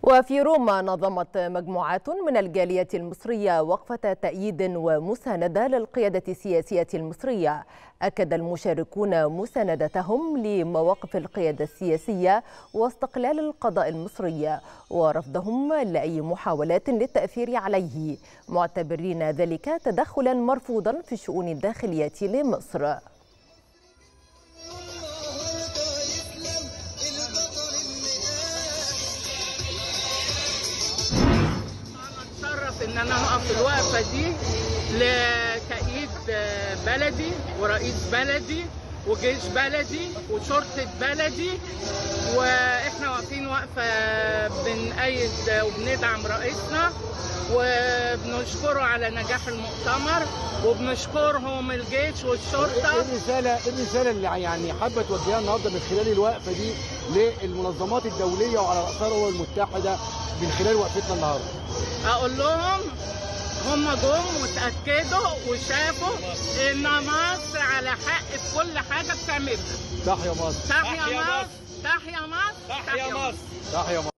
وفي روما نظمت مجموعات من الجالية المصرية وقفة تأييد ومساندة للقيادة السياسية المصرية أكد المشاركون مساندتهم لمواقف القيادة السياسية واستقلال القضاء المصري ورفضهم لأي محاولات للتأثير عليه معتبرين ذلك تدخلا مرفوضا في الشؤون الداخلية لمصر اتشرف ان انا اقف في الوقفه دي لتأييد بلدي ورئيس بلدي وجيش بلدي وشرطة بلدي واحنا واقفين وقفة بنأيد وبندعم رئيسنا وبنشكره على نجاح المؤتمر وبنشكرهم الجيش والشرطة ايه الرسالة ايه الرسالة اللي يعني حابة توجهها النهارده من خلال الوقفة دي للمنظمات الدولية وعلى رأسها الأمم المتحدة من خلال وقفتنا النهارده؟ اقول لهم هم جم وتأكدوا وشافوا ان مصر على حق في كل حاجة بتعملها تحيا مصر تحيا مصر تحيا مصر تحيا مصر تحيا مصر